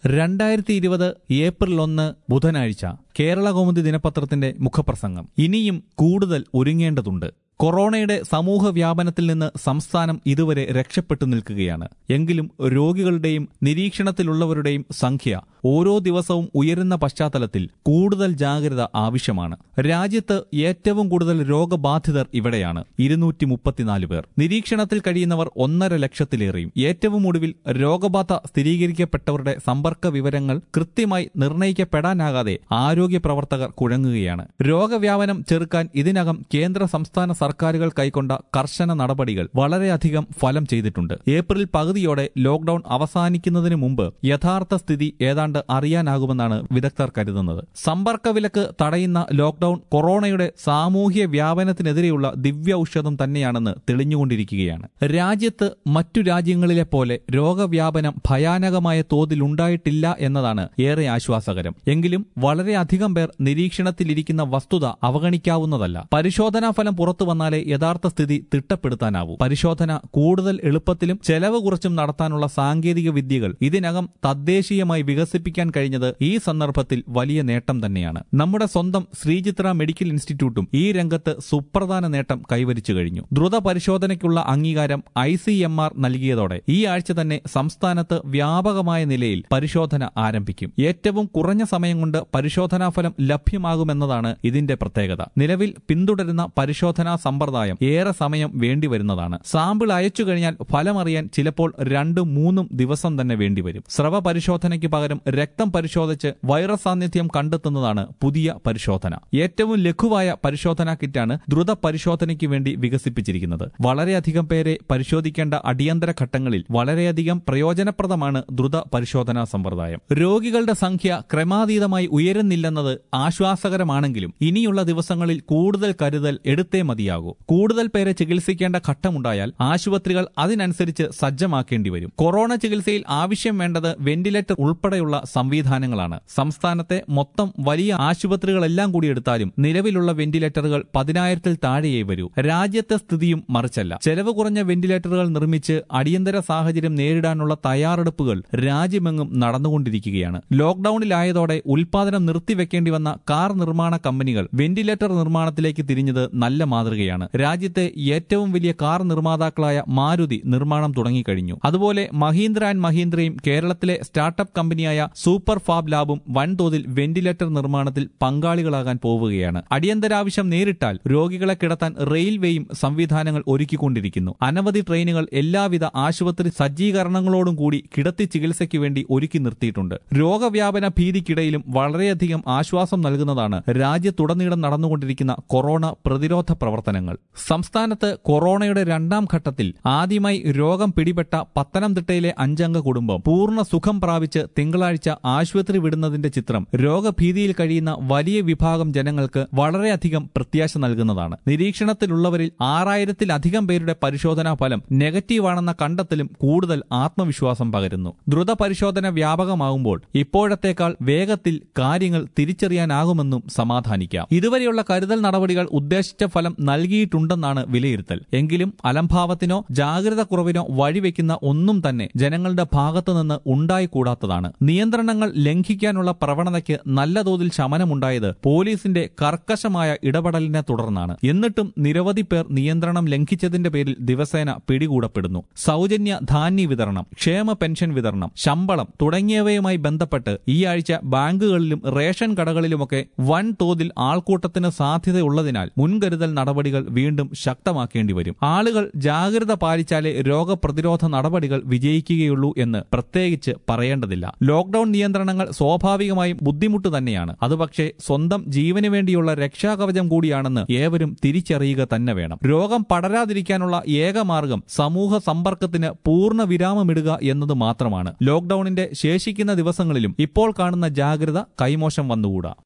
രണ്ടായിരത്തി ഇരുപത് ഏപ്രിൽ ഒന്ന് ബുധനാഴ്ച കേരള കൗമുദി ദിനപത്രത്തിന്റെ മുഖപ്രസംഗം ഇനിയും കൂടുതൽ ഒരുങ്ങേണ്ടതുണ്ട് കൊറോണയുടെ സമൂഹ വ്യാപനത്തിൽ നിന്ന് സംസ്ഥാനം ഇതുവരെ രക്ഷപ്പെട്ടു നിൽക്കുകയാണ് എങ്കിലും രോഗികളുടെയും നിരീക്ഷണത്തിലുള്ളവരുടെയും സംഖ്യ ഓരോ ദിവസവും ഉയരുന്ന പശ്ചാത്തലത്തിൽ കൂടുതൽ ജാഗ്രത ആവശ്യമാണ് രാജ്യത്ത് ഏറ്റവും കൂടുതൽ രോഗബാധിതർ ഇവിടെയാണ് ഇരുന്നൂറ്റി മുപ്പത്തിനാല് പേർ നിരീക്ഷണത്തിൽ കഴിയുന്നവർ ഒന്നര ലക്ഷത്തിലേറെയും ഏറ്റവും ഒടുവിൽ രോഗബാധ സ്ഥിരീകരിക്കപ്പെട്ടവരുടെ സമ്പർക്ക വിവരങ്ങൾ കൃത്യമായി നിർണയിക്കപ്പെടാനാകാതെ ആരോഗ്യ പ്രവർത്തകർ കുഴങ്ങുകയാണ് രോഗവ്യാപനം ചെറുക്കാൻ ഇതിനകം കേന്ദ്ര സംസ്ഥാന സർക്കാരുകൾ കൈക്കൊണ്ട കർശന നടപടികൾ വളരെയധികം ഫലം ചെയ്തിട്ടുണ്ട് ഏപ്രിൽ പകുതിയോടെ ലോക്ഡൌൺ അവസാനിക്കുന്നതിന് മുമ്പ് യഥാർത്ഥ സ്ഥിതി ഏതാണ്ട് അറിയാനാകുമെന്നാണ് വിദഗ്ധർ കരുതുന്നത് സമ്പർക്ക വിലക്ക് തടയുന്ന ലോക്ഡൌൺ കൊറോണയുടെ സാമൂഹ്യ വ്യാപനത്തിനെതിരെയുള്ള ദിവ്യ ഔഷധം തന്നെയാണെന്ന് തെളിഞ്ഞുകൊണ്ടിരിക്കുകയാണ് രാജ്യത്ത് മറ്റു രാജ്യങ്ങളിലെ പോലെ രോഗവ്യാപനം ഭയാനകമായ തോതിൽ ഉണ്ടായിട്ടില്ല എന്നതാണ് ഏറെ ആശ്വാസകരം എങ്കിലും വളരെയധികം പേർ നിരീക്ഷണത്തിലിരിക്കുന്ന വസ്തുത അവഗണിക്കാവുന്നതല്ല പരിശോധനാ ഫലം പുറത്തു വന്നാലേ യഥാർത്ഥ സ്ഥിതി തിട്ടപ്പെടുത്താനാവൂ പരിശോധന കൂടുതൽ എളുപ്പത്തിലും ചെലവ് കുറച്ചും നടത്താനുള്ള സാങ്കേതിക വിദ്യകൾ ഇതിനകം തദ്ദേശീയമായി വികസിപ്പിക്കാൻ കഴിഞ്ഞത് ഈ സന്ദർഭത്തിൽ വലിയ നേട്ടം തന്നെയാണ് നമ്മുടെ സ്വന്തം ശ്രീചിത്ര മെഡിക്കൽ ഇൻസ്റ്റിറ്റ്യൂട്ടും ഈ രംഗത്ത് സുപ്രധാന നേട്ടം കൈവരിച്ചു കഴിഞ്ഞു ദ്രുത പരിശോധനയ്ക്കുള്ള അംഗീകാരം ഐ സി എം ആർ നൽകിയതോടെ ഈ ആഴ്ച തന്നെ സംസ്ഥാനത്ത് വ്യാപകമായ നിലയിൽ പരിശോധന ആരംഭിക്കും ഏറ്റവും കുറഞ്ഞ സമയം കൊണ്ട് പരിശോധനാ ഫലം ലഭ്യമാകുമെന്നതാണ് ഇതിന്റെ പ്രത്യേകത നിലവിൽ പിന്തുടരുന്ന പരിശോധനാ സമ്പ്രദായം ഏറെ സമയം വേണ്ടിവരുന്നതാണ് സാമ്പിൾ അയച്ചു കഴിഞ്ഞാൽ ഫലമറിയാൻ ചിലപ്പോൾ രണ്ടും മൂന്നും ദിവസം തന്നെ വേണ്ടിവരും സ്രവ പരിശോധനയ്ക്ക് പകരം രക്തം പരിശോധിച്ച് വൈറസ് സാന്നിധ്യം കണ്ടെത്തുന്നതാണ് പുതിയ പരിശോധന ഏറ്റവും ലഘുവായ പരിശോധനാ കിറ്റാണ് ദ്രുത പരിശോധനയ്ക്ക് വേണ്ടി വികസിപ്പിച്ചിരിക്കുന്നത് വളരെയധികം പേരെ പരിശോധിക്കേണ്ട അടിയന്തര ഘട്ടങ്ങളിൽ വളരെയധികം പ്രയോജനപ്രദമാണ് ദ്രുത പരിശോധനാ സമ്പ്രദായം രോഗികളുടെ സംഖ്യ ക്രമാതീതമായി ഉയരുന്നില്ലെന്നത് ആശ്വാസകരമാണെങ്കിലും ഇനിയുള്ള ദിവസങ്ങളിൽ കൂടുതൽ കരുതൽ എടുത്തേ മതിയാകൂ കൂടുതൽ പേരെ ചികിത്സിക്കേണ്ട ഘട്ടമുണ്ടായാൽ ആശുപത്രികൾ അതിനനുസരിച്ച് സജ്ജമാക്കേണ്ടി വരും കൊറോണ ചികിത്സയിൽ ആവശ്യം വേണ്ടത് വെന്റിലേറ്റർ ഉൾപ്പെടെയുള്ള സംവിധാനങ്ങളാണ് സംസ്ഥാനത്തെ മൊത്തം വലിയ ആശുപത്രികളെല്ലാം കൂടി എടുത്താലും നിലവിലുള്ള വെന്റിലേറ്ററുകൾ പതിനായിരത്തിൽ താഴെയേ വരൂ രാജ്യത്തെ സ്ഥിതിയും മറിച്ചല്ല ചെലവ് കുറഞ്ഞ വെന്റിലേറ്ററുകൾ നിർമ്മിച്ച് അടിയന്തര സാഹചര്യം നേരിടാനുള്ള തയ്യാറെടുപ്പുകൾ രാജ്യമെങ്ങും നടന്നുകൊണ്ടിരിക്കുകയാണ് ലോക്ഡൌണിലായതോടെ ഉൽപാദനം നിർത്തിവെക്കേണ്ടി വന്ന കാർ നിർമ്മാണ കമ്പനികൾ വെന്റിലേറ്റർ നിർമ്മാണത്തിലേക്ക് തിരിഞ്ഞത് നല്ല മാതൃകയാണ് രാജ്യത്തെ ഏറ്റവും വലിയ കാർ നിർമ്മാതാക്കളായ മാരുതി നിർമ്മാണം തുടങ്ങിക്കഴിഞ്ഞു അതുപോലെ മഹീന്ദ്ര ആൻഡ് മഹീന്ദ്രയും കേരളത്തിലെ സ്റ്റാർട്ടപ്പ് കമ്പനിയായ സൂപ്പർ ഫാബ് ലാബും വൻതോതിൽ വെന്റിലേറ്റർ നിർമ്മാണത്തിൽ പങ്കാളികളാകാൻ പോവുകയാണ് അടിയന്തരാവശ്യം നേരിട്ടാൽ രോഗികളെ കിടത്താൻ റെയിൽവേയും സംവിധാനങ്ങൾ ഒരുക്കിക്കൊണ്ടിരിക്കുന്നു അനവധി ട്രെയിനുകൾ എല്ലാവിധ ആശുപത്രി സജ്ജീകരണങ്ങളോടും കൂടി കിടത്തി ചികിത്സയ്ക്ക് വേണ്ടി ഒരുക്കി നിർത്തിയിട്ടുണ്ട് രോഗവ്യാപന ഭീതിക്കിടയിലും വളരെയധികം ആശ്വാസം നൽകുന്നതാണ് രാജ്യത്തുടനീളം നടന്നുകൊണ്ടിരിക്കുന്ന കൊറോണ പ്രതിരോധ പ്രവർത്തനങ്ങൾ സംസ്ഥാനത്ത് കൊറോണയുടെ രണ്ടാം ഘട്ടത്തിൽ ആദ്യമായി രോഗം പിടിപെട്ട പത്തനംതിട്ടയിലെ അഞ്ചംഗ കുടുംബം പൂർണ്ണ സുഖം പ്രാപിച്ച് തിങ്കളാഴ്ച ആശുപത്രി വിടുന്നതിന്റെ ചിത്രം രോഗഭീതിയിൽ കഴിയുന്ന വലിയ വിഭാഗം ജനങ്ങൾക്ക് വളരെയധികം പ്രത്യാശ നൽകുന്നതാണ് നിരീക്ഷണത്തിലുള്ളവരിൽ ആറായിരത്തിലധികം പേരുടെ പരിശോധനാ ഫലം നെഗറ്റീവാണെന്ന കണ്ടെത്തലും കൂടുതൽ ആത്മവിശ്വാസം പകരുന്നു ദ്രുത പരിശോധന വ്യാപകമാകുമ്പോൾ ഇപ്പോഴത്തേക്കാൾ വേഗത്തിൽ കാര്യങ്ങൾ തിരിച്ചറിയാനാകുമെന്നും സമാധാനിക്കാം ഇതുവരെയുള്ള കരുതൽ നടപടികൾ ഉദ്ദേശിച്ച ഫലം നൽകിയിട്ടുണ്ടെന്നാണ് വിലയിരുത്തൽ എങ്കിലും അലംഭാവത്തിനോ ജാഗ്രത കുറവിനോ വഴിവെക്കുന്ന ഒന്നും തന്നെ ജനങ്ങളുടെ ഭാഗത്തുനിന്ന് ഉണ്ടായിക്കൂടാത്തതാണ് നിയന്ത്രണങ്ങൾ ലംഘിക്കാനുള്ള പ്രവണതയ്ക്ക് നല്ല തോതിൽ ശമനമുണ്ടായത് പോലീസിന്റെ കർക്കശമായ ഇടപെടലിനെ തുടർന്നാണ് എന്നിട്ടും നിരവധി പേർ നിയന്ത്രണം ലംഘിച്ചതിന്റെ പേരിൽ ദിവസേന പിടികൂടപ്പെടുന്നു സൗജന്യ ധാന്യ വിതരണം ക്ഷേമ പെൻഷൻ വിതരണം ശമ്പളം തുടങ്ങിയവയുമായി ബന്ധപ്പെട്ട് ഈ ആഴ്ച ബാങ്കുകളിലും റേഷൻ കടകളിലുമൊക്കെ വൻ തോതിൽ ആൾക്കൂട്ടത്തിന് സാധ്യതയുള്ളതിനാൽ മുൻകരുതൽ നടപടികൾ വീണ്ടും ശക്തമാക്കേണ്ടി വരും ആളുകൾ ജാഗ്രത പാലിച്ചാലേ രോഗപ്രതിരോധ നടപടികൾ വിജയിക്കുകയുള്ളൂ എന്ന് പ്രത്യേകിച്ച് പറയേണ്ടതില്ല ലോക്ഡൌൺ നിയന്ത്രണങ്ങൾ സ്വാഭാവികമായും ബുദ്ധിമുട്ട് തന്നെയാണ് അത് പക്ഷേ സ്വന്തം ജീവന് വേണ്ടിയുള്ള രക്ഷാകവചം കൂടിയാണെന്ന് ഏവരും തിരിച്ചറിയുക തന്നെ വേണം രോഗം പടരാതിരിക്കാനുള്ള ഏക മാർഗം സമൂഹ സമ്പർക്കത്തിന് പൂർണ്ണ വിരാമമിടുക എന്നത് മാത്രമാണ് ലോക്ഡൌണിന്റെ ശേഷിക്കുന്ന ദിവസങ്ങളിലും ഇപ്പോൾ കാണുന്ന ജാഗ്രത കൈമോശം വന്നുകൂടാ